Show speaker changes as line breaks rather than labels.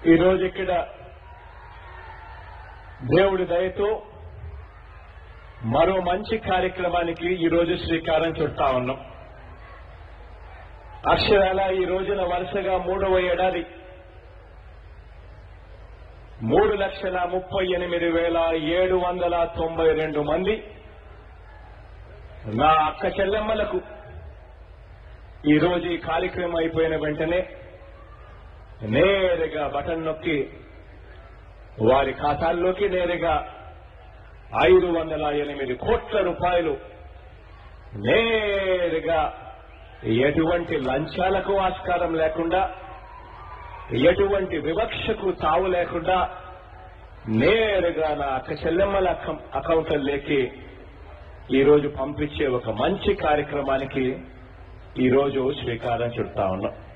ఈరోజు ఇక్కడ దేవుడి దయతో మరో మంచి కార్యక్రమానికి ఈరోజు శ్రీకారం చుడతా ఉన్నాం అక్షరాల ఈ రోజున వరుసగా మూడవ ఏడాది మూడు లక్షల ముప్పై ఎనిమిది వేల ఏడు వందల తొంభై రెండు మంది నా అక్క చెల్లెమ్మలకు ఈరోజు ఈ కార్యక్రమం అయిపోయిన వెంటనే నేరుగా బటన్ నొక్కి వారి ఖాతాల్లోకి నేరుగా ఐదు వందల ఎనిమిది కోట్ల రూపాయలు నేరుగా ఎటువంటి లంచాలకు ఆస్కారం లేకుండా ఎటువంటి వివక్షకు తావు లేకుండా నేరుగా నా అక్క చెల్లెమ్మల అకౌంట్లలోకి ఈరోజు పంపించే ఒక మంచి కార్యక్రమానికి ఈరోజు శ్రీకారం చుడతా ఉన్నాం